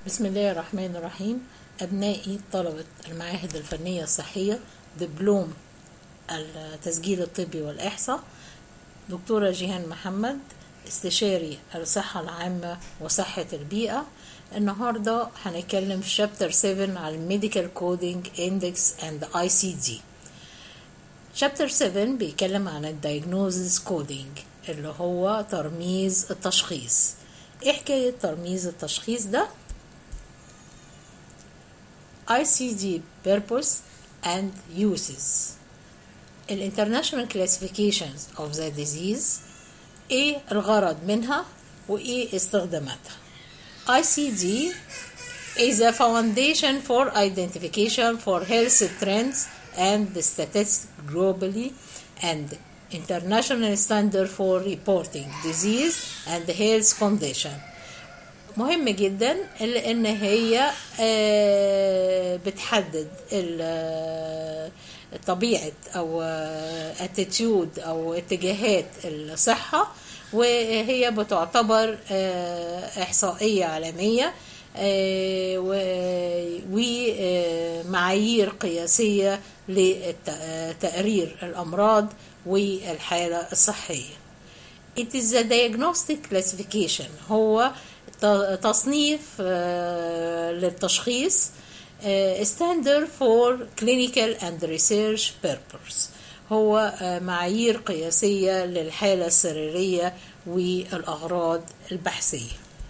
بسم الله الرحمن الرحيم أبنائي طلبة المعاهد الفنية الصحية دبلوم التسجيل الطبي والإحصاء دكتورة جيهان محمد استشاري الصحة العامة وصحة البيئة النهاردة هنتكلم في شابتر 7 على الميديكال كودينج اندكس اند اي سي دي شابتر 7 بيتكلم عن الدايجنوزز كودينج اللي هو ترميز التشخيص ايه حكاية ترميز التشخيص ده ICD purpose and uses الانترناشونال classifications of the disease ايه الغرض منها وايه استخداماتها ICD is a foundation for identification for health trends and statistics globally and international standard for reporting disease and health condition مهم جدا لان هي بتحدد طبيعه او اتيتيود او اتجاهات الصحه وهي بتعتبر احصائيه عالميه ومعايير قياسيه لتقرير الامراض والحاله الصحيه It is a diagnostic classification هو تصنيف للتشخيص standard for clinical and research purpose هو معايير قياسية للحالة السريرية والأغراض البحثية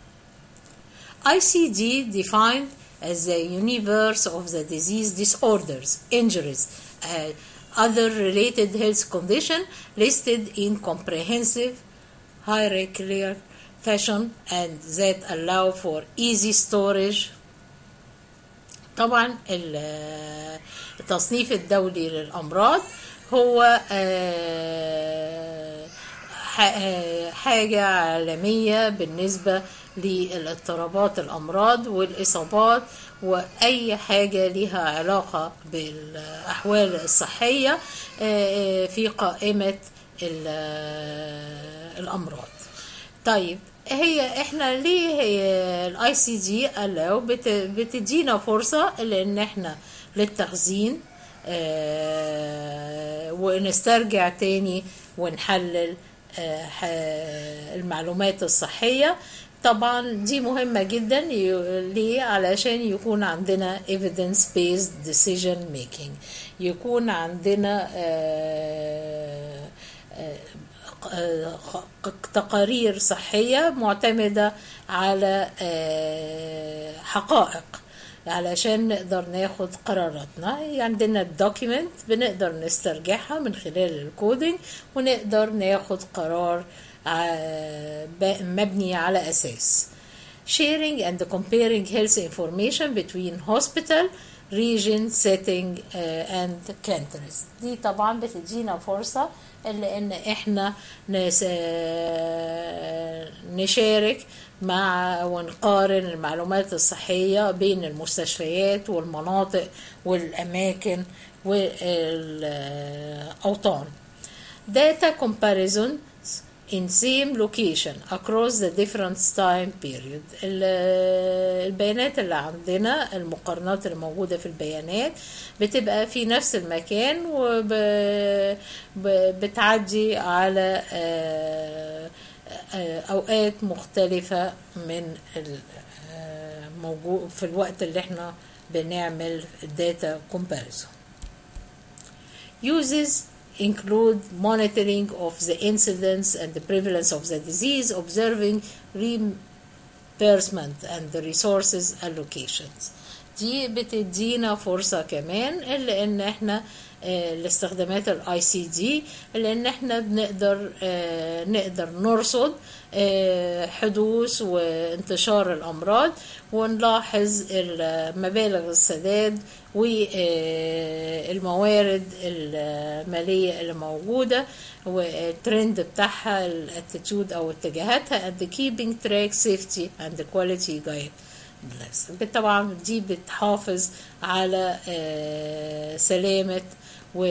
ICD defined as the universe of the disease disorders, injuries, uh, other related health condition listed in comprehensive hierarchical fashion and that allow for easy storage طبعا التصنيف الدولي للأمراض هو حاجة عالمية بالنسبة للاضطرابات الأمراض والإصابات وأي حاجة لها علاقة بالأحوال الصحية في قائمة الأمراض طيب هي احنا ليه هي الاي سي جي الاو بتدينا فرصه لان احنا للتخزين اه ونسترجع تاني ونحلل اه المعلومات الصحيه طبعا دي مهمة جدا ليه علشان يكون عندنا evidence based decision making يكون عندنا اه تقارير صحية معتمدة على حقائق علشان نقدر ناخد قراراتنا عندنا الدوكيمنت بنقدر نسترجعها من خلال الكودينج ونقدر ناخد قرار مبني على أساس sharing and comparing health information between hospital region setting uh, and countries دي طبعا بتدينا فرصة لان احنا نشارك مع ونقارن المعلومات الصحية بين المستشفيات والمناطق والأماكن والأوطان data comparison in same location across the different time period البيانات اللي عندنا المقارنات اللي موجودة في البيانات بتبقى في نفس المكان وبتعدي على أوقات مختلفة من موجود في الوقت اللي احنا بنعمل data comparison uses include monitoring of the incidence and the prevalence of the disease, observing reimbursement and the resources allocations. دي بتدينا فرصة كمان إلا إن إحنا لاستخدامات الاي سي دي لان احنا بنقدر نقدر نرصد حدوث وانتشار الامراض ونلاحظ مبالغ السداد والموارد الماليه اللي موجوده والترند بتاعها الاتيتيود او اتجاهاتها and keeping track safety and quality guide طبعا دي بتحافظ على سلامة و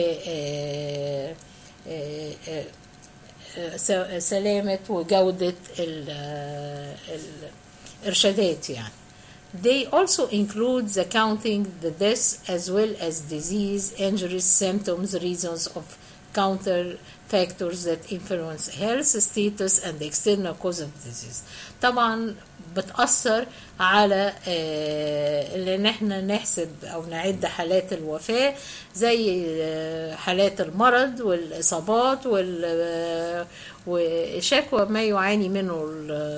سلامة وجودة الإرشادات يعني They also include the counting the deaths as well as disease, injuries, symptoms, reasons of counter factors that influence health status and external cause of disease. طبعا بتأثر على ان احنا نحسب او نعد حالات الوفاة زي حالات المرض والاصابات وشكوى ما يعاني منه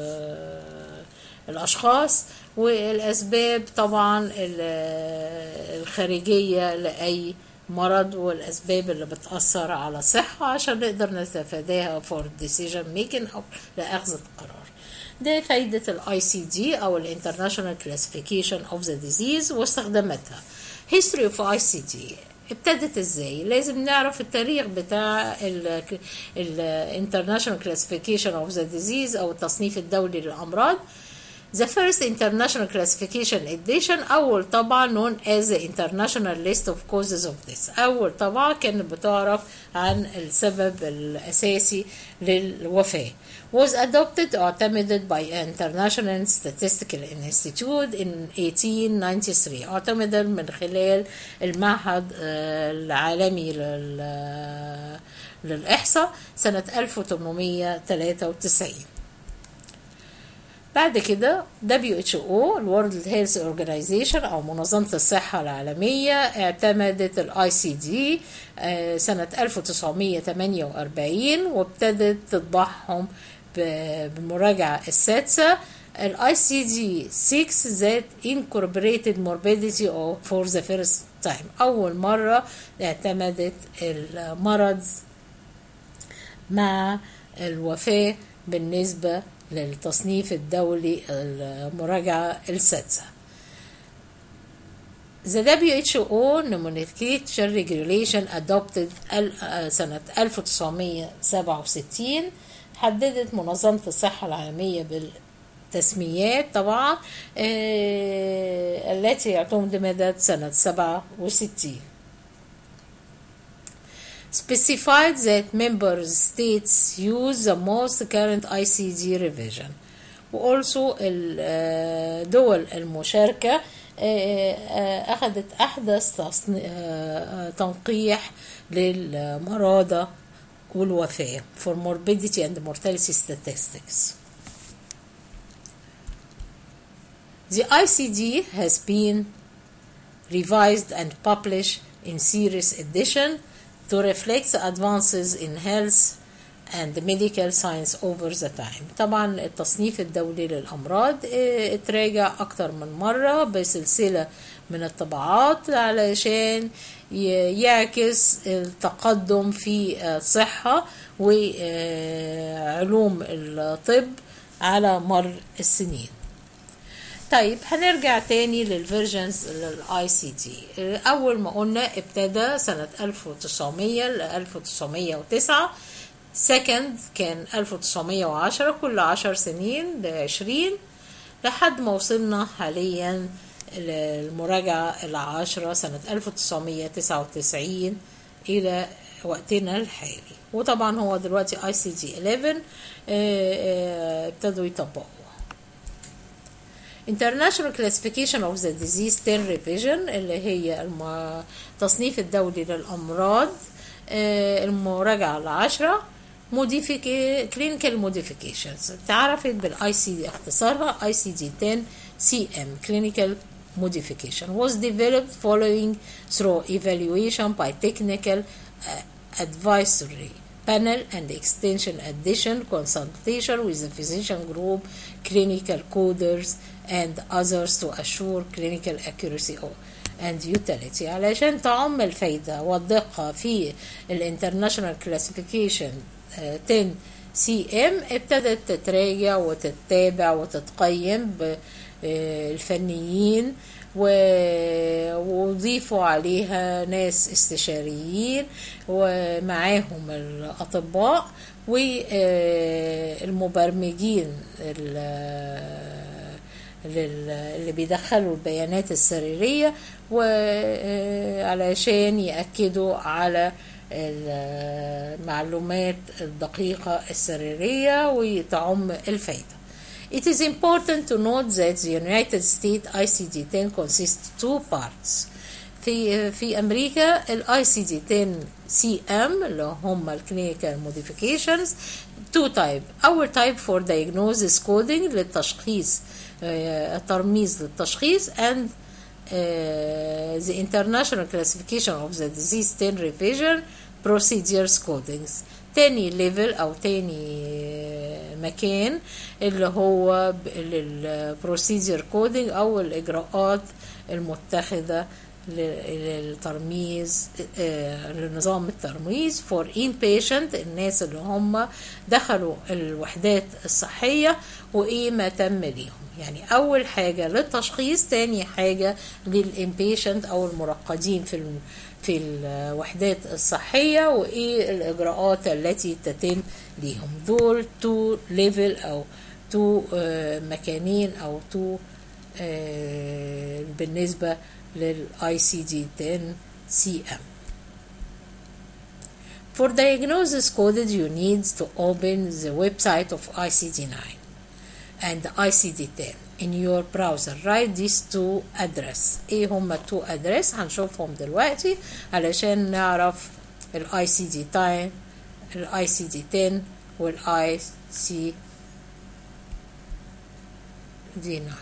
الاشخاص والاسباب طبعا الخارجية لاي مرض والاسباب اللي بتاثر على الصحه عشان نقدر نتفاداها for decision making او لاخذ القرار ده فايدة الاي سي دي او الانترناشونال كلاسيفيكيشن اوف ذا ديزيز واستخداماتها history of ICD ابتدت ازاي لازم نعرف التاريخ بتاع الانترناشونال كلاسيفيكيشن اوف ذا ديزيز او التصنيف الدولي للامراض The first international classification edition أول طبعة known as the international list of causes of death أول طبعة كانت بتعرف عن السبب الأساسي للوفاة was adopted or اعتمدت by International Statistical Institute in 1893 اعتمد من خلال المعهد العالمي للإحصاء سنة 1893 بعد كده WHO الورلد هيلث اورجانيزيشن او منظمه الصحه العالميه اعتمدت الاي سي دي سنه 1948 وابتدت تطبعهم بالمراجعه السادسه الاي سي دي 6 ذات incorporated morbidity for the first time اول مره اعتمدت المرض مع الوفاه بالنسبه للتصنيف الدولي المراجعة السادسة The WHO Nomenclature Regulation adopted سنة 1967 حددت منظمة الصحة العالمية بالتسميات طبعا التي اعتمدت سنة 67 specified that member states use the most current ICD revision وألسو الدول المشاركة أخذت أحدث تنقيح للمرضى والوفاة for morbidity and mortality statistics. The ICD has been revised and published in series edition to reflect the advances in health and medical science over the time طبعا التصنيف الدولي للأمراض اتراجع أكتر من مرة بسلسلة من الطبعات علشان يعكس التقدم في الصحة وعلوم الطب على مر السنين طيب هنرجع تاني للفيرجنز للاي سي دي اول ما قلنا ابتدى سنة 1900 ل 1909 سكند كان 1910 كل 10 سنين ل 20 لحد ما وصلنا حاليا المراجعة العاشرة سنة 1999 إلى وقتنا الحالي وطبعا هو دلوقتي اي سي دي 11 ابتدوا يطبقوا International Classification of the Disease 10 Revision اللي هي التصنيف الدولي للأمراض المراجعة العشرة modific- clinical modifications تعرفت بالاي سي دي اختصارها اي سي دي 10 سي ام clinical modification was developed following through evaluation by technical uh, advisory panel and extension addition consultation with the physician group clinical coders and others to assure clinical accuracy of and utility علشان تعم الفايدة والدقة في الانترناشونال كلاسيفيكيشن 10 سي ام ابتدت تتراجع وتتابع وتتقيم بالفنيين وضيفوا عليها ناس استشاريين ومعاهم الأطباء والمبرمجين اللي بيدخلوا البيانات السريرية وعلشان يأكدوا على المعلومات الدقيقة السريرية وتعم الفايدة It is important to note that the United States ICD-10 consists of two parts. في في امريكا الاي سي دي 10 سي ام اللي هم الكلينيكال موديفيكيشنز تو تايب اول تايب فور diagnosis كودينج للتشخيص آه، ترميز للتشخيص and uh, the international classification of the disease 10 revision procedures codings تاني ليفل او تاني آه، مكان اللي هو للبروسيدير كودينج او الاجراءات المتخذه للترميز آه، لنظام الترميز for inpatient الناس اللي هم دخلوا الوحدات الصحية وإيه ما تم ليهم يعني أول حاجة للتشخيص تاني حاجة للإنبيشنت أو المرقدين في الم... في الوحدات الصحية وإيه الإجراءات التي تتم ليهم دول تو ليفل أو تو مكانين أو تو بالنسبة للاي سي دي 10 سي ام For diagnosis coded you need to open the website of ICD-9 and ICD-10 in your browser write these two address ايه هما two address هنشوفهم دلوقتي علشان نعرف الاي سي دي 10 الاي سي دي 10 والاي سي دي 9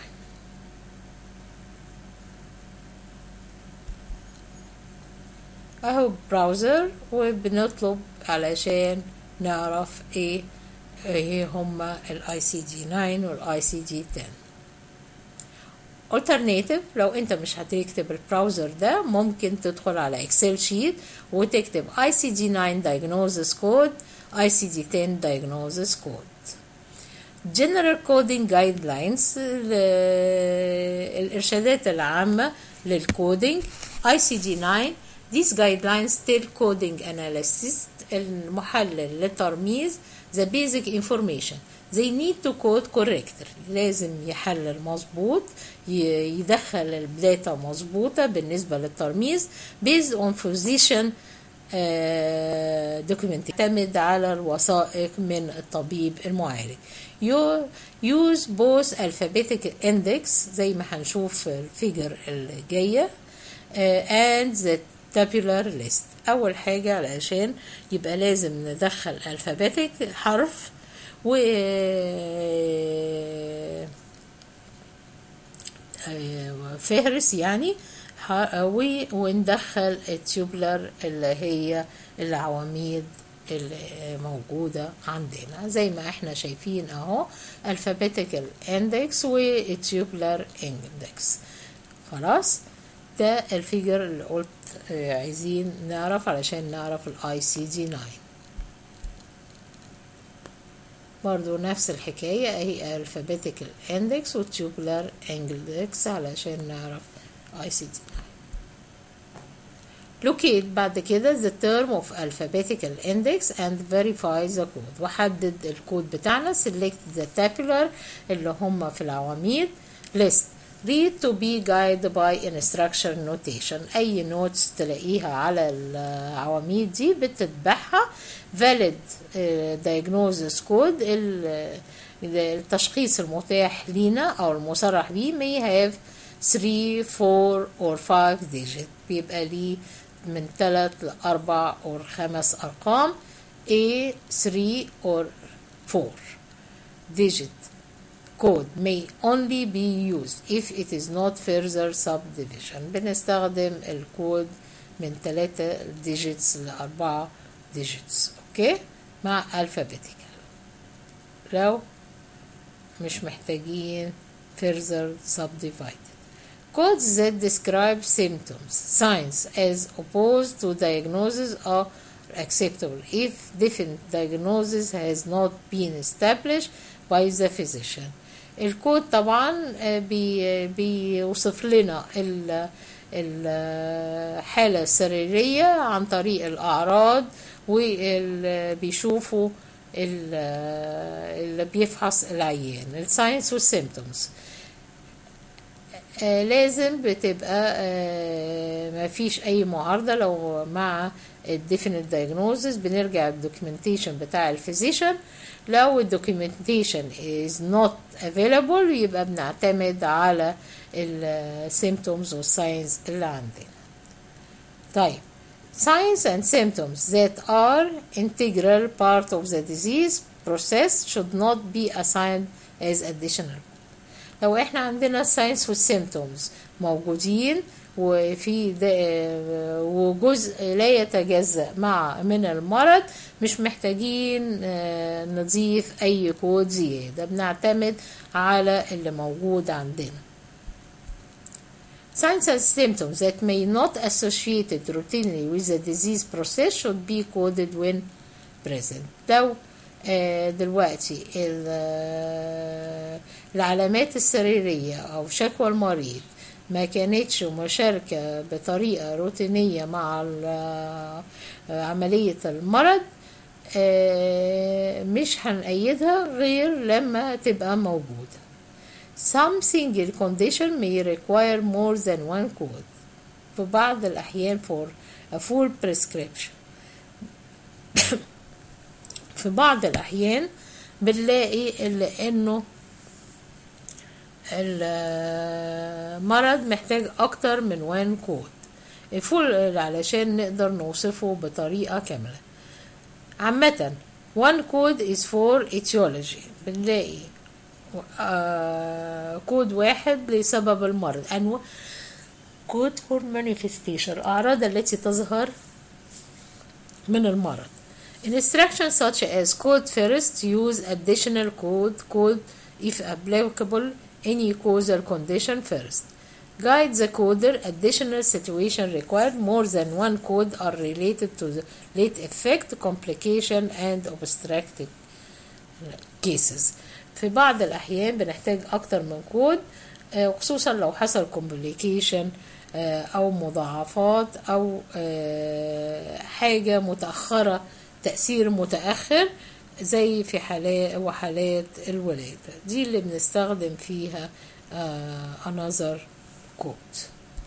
اهو براوزر وبنطلب علشان نعرف ايه ايه هما الاي سي دي 9 والاي سي دي 10 alternative لو انت مش هتكتب البراوزر ده ممكن تدخل على اكسل شيت وتكتب اي سي دي 9 diagnosis code اي سي دي 10 diagnosis code general coding guidelines الارشادات العامه للكودينج اي سي دي 9 These guidelines tell coding analysts المحلل لترميز the basic information they need to code correctly لازم يحلل مظبوط يدخل الداتا مظبوطة بالنسبة للترميز based on physician document تعتمد على الوثائق من الطبيب المعالج use both alphabetic index زي ما هنشوف في الفيجر الجاية and the tabular list أول حاجة علشان يبقى لازم ندخل alphabetic حرف و فهرس يعني وندخل التيوبلر اللي هي العواميد اللي موجودة عندنا زي ما احنا شايفين اهو alphabetical index والتيوبلر index خلاص ده الفيجر اللي قلت عايزين نعرف علشان نعرف الاي سي دي 9 برضو نفس الحكاية اهي alphabetical index والتيوبلر index علشان نعرف اي سي دي 9 locate بعد كده the term of alphabetical index and verify the code وحدد الكود بتاعنا select the tabular اللي هم في العواميد list read to be guided by instruction notation أي نوتس تلاقيها على العواميد دي بتتبعها valid diagnosis code التشخيص المتاح لينا أو المصرح بيه may have 3 4 or 5 digit بيبقى ليه من 3 ل 4 or 5 أرقام A 3 or 4 digit code may only be used if it is not further subdivision بنستخدم الكود من 3 digits ل 4 digits اوكي مع alphabetical لو مش محتاجين further subdivided codes that describe symptoms signs as opposed to diagnosis are acceptable if different diagnosis has not been established by the physician الكود طبعا بي بيوصف لنا الحالة السريرية عن طريق الأعراض وبيشوفوا اللي بيفحص العيان الساينس والسيمتومز لازم بتبقى ما فيش اي معارضه لو مع الديفينيت diagnosis بنرجع الدوكيومنتيشن بتاع الفيزيشن لو الدوكيومنتيشن is not available يبقى بنعتمد على السيمتومز والساينز اللي عندنا طيب signs and symptoms that are integral part of the disease process should not be assigned as additional لو احنا عندنا الساينس والسيمتومز موجودين وفي وجزء لا يتجزأ مع من المرض مش محتاجين نضيف أي كود زيادة بنعتمد على اللي موجود عندنا Signs and symptoms that may not associated routinely with the disease process should be coded when present. لو دلوقتي العلامات السريرية أو شكوى المريض ما كانتش مشاركة بطريقة روتينية مع عملية المرض مش هنأيدها غير لما تبقى موجودة Some single condition may require more than one code في بعض الأحيان for a full prescription في بعض الأحيان بنلاقي إنه المرض محتاج أكتر من وان كود الفول علشان نقدر نوصفه بطريقة كاملة عامة one code is for etiology بنلاقي آه كود واحد لسبب المرض أنواع كود for manifestation الأعراض التي تظهر من المرض Instructions such as code first use additional code code if applicable any causal condition first. Guide the coder additional situation required more than one code are related to the late effect, complication and obstructive cases. في بعض الأحيان بنحتاج أكتر من كود خصوصا لو حصل complication أو مضاعفات أو حاجة متأخرة تأثير متأخر زي في حالات وحالات الولادة دي اللي بنستخدم فيها uh, another code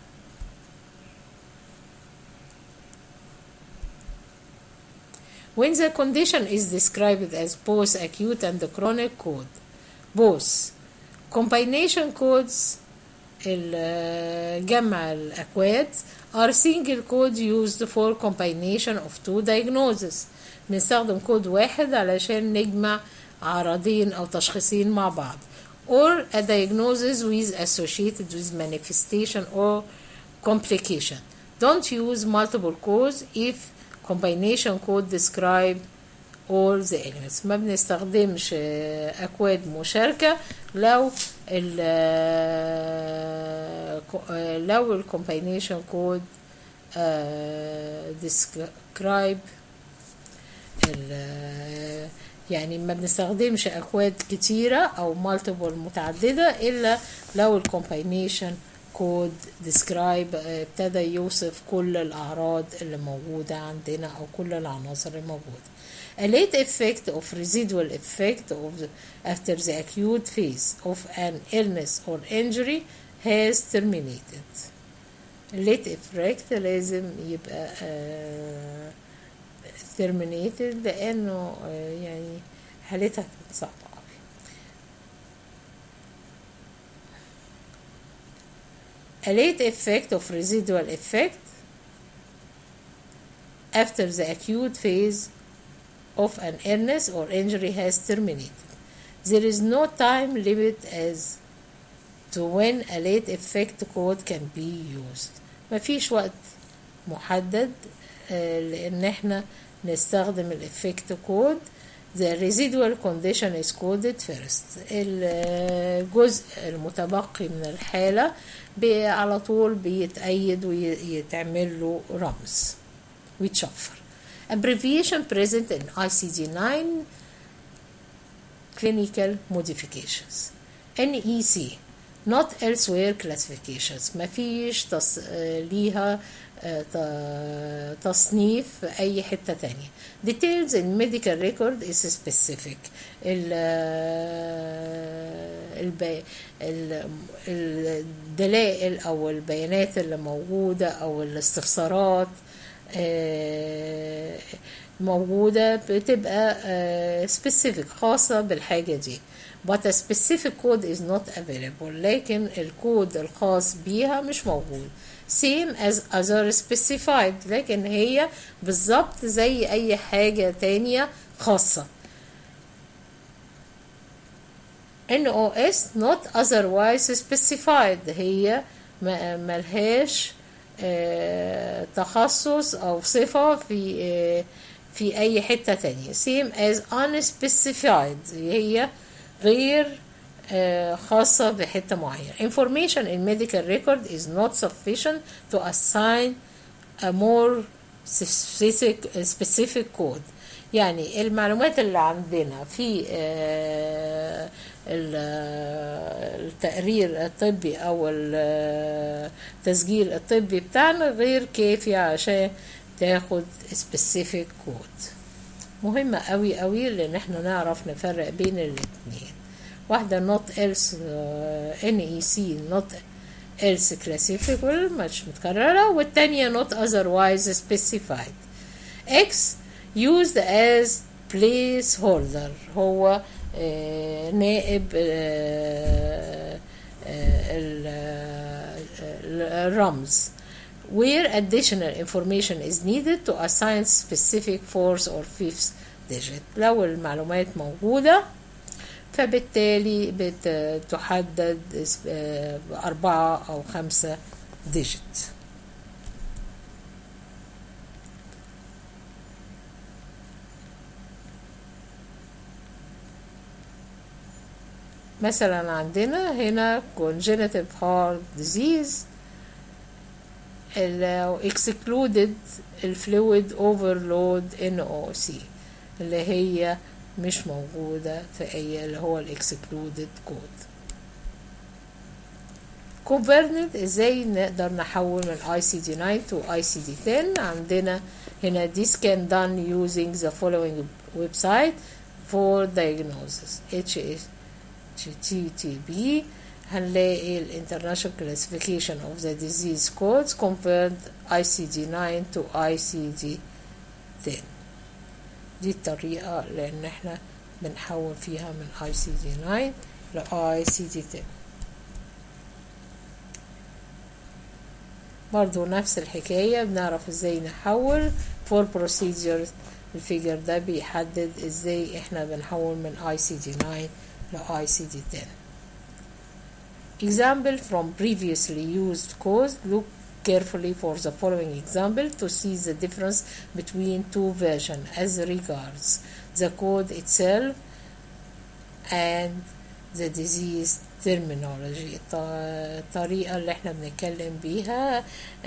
When the condition is described as both acute and chronic code, both combination codes جمع الأكواد are single code used for combination of two diagnoses بنستخدم كود واحد علشان نجمع عرضين أو تشخيصين مع بعض or a diagnosis with associated with manifestation or complication don't use multiple codes if combination code describe all the elements ما بنستخدمش أكواد مشاركة لو ال لو ال combination code describe يعني ما بنستخدمش أكواد كتيرة أو multiple متعددة إلا لو ال combination code describe ابتدى يوصف كل الأعراض اللي موجودة عندنا أو كل العناصر الموجودة A late effect of residual effect of the, after the acute phase of an illness or injury has terminated. late effect لازم يبقى uh, terminated لأنه uh, يعني حالتها كانت صعبة أوي. A late effect of residual effect after the acute phase of an illness or injury has terminated. There is no time limit as to when a late effect code can be used. مفيش وقت محدد لأن احنا نستخدم الافكت كود The residual condition is coded first. الجزء المتبقي من الحالة على طول بيتأيد ويتعمل له رمز ويتشفر. abbreviation present in ICD-9 clinical modifications NEC not elsewhere classifications ما فيش تص... ليها تصنيف في أي حتة تانية details in medical record is specific ال البي... الدلائل أو البيانات اللي موجودة أو الاستفسارات موجودة بتبقى آه، specific خاصة بالحاجة دي but a specific code is not available لكن الكود الخاص بيها مش موجود same as other specified لكن هي بالظبط زي أي حاجة تانية خاصة NOS not otherwise specified هي ما- ملهاش آه، تخصص أو صفة في آه، في أي حتة تانية same as unspecified هي غير آه، خاصة بحتة معينة information in medical record is not sufficient to assign a more specific, specific code يعني المعلومات اللي عندنا في آه، ال- آه، التقرير الطبي او ال- التسجيل الطبي بتاعنا غير كافي عشان تاخد specific code مهمة قوي قوي لان احنا نعرف نفرق بين الاتنين واحدة not else آه، NEC not else classifiable مش متكررة والتانية not otherwise specified X used as placeholder هو آه، نائب آه، آه، ال- آه، الرمز where additional information is needed to assign specific fourth or fifth digit لو المعلومات موجودة فبالتالي بتحدد اس- آه، بأربعة أو خمسة digit مثلا عندنا هنا congenital heart disease لو excluded الفلويد overload NOC اللي هي مش موجودة في أي اللي هو الاكسكلودد كود كوفرنت ازاي نقدر نحول من ICD-9 to ICD-10 عندنا هنا this can done using the following website for diagnosis HTTP هنلاقي ال International Classification of the Disease Codes compared ICD-9 to ICD-10 دي الطريقة لأن احنا بنحول فيها من ICD-9 ل ICD-10 برضو نفس الحكاية بنعرف ازاي نحول for procedures الفيجر ده بيحدد ازاي احنا بنحول من ICD-9 ل ICD-10 Example from previously used codes look carefully for the following example to see the difference between two versions as regards the code itself and the disease terminology الط- الطريقة اللي احنا بنتكلم بيها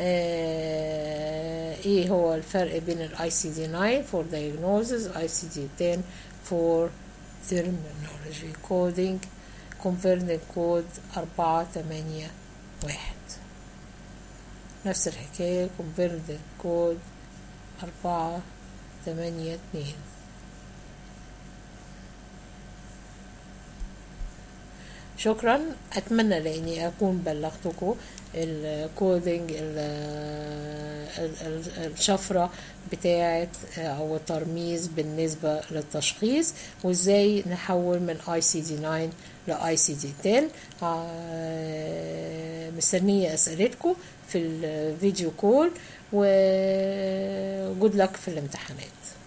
آه، ايه هو الفرق بين ال ICD-9 for diagnosis ICD-10 for terminology coding converting code أربعة تمانية واحد نفس الحكاية converting code أربعة تمانية اتنين شكرا اتمنى لاني اكون بلغتكم الكودينج ال- ال- ال- الشفره بتاعه او الترميز بالنسبه للتشخيص وازاي نحول من اي سي دي 9 لاي سي دي 10 آه، مستنيه اسئلتكم في الفيديو كول وجود لك في الامتحانات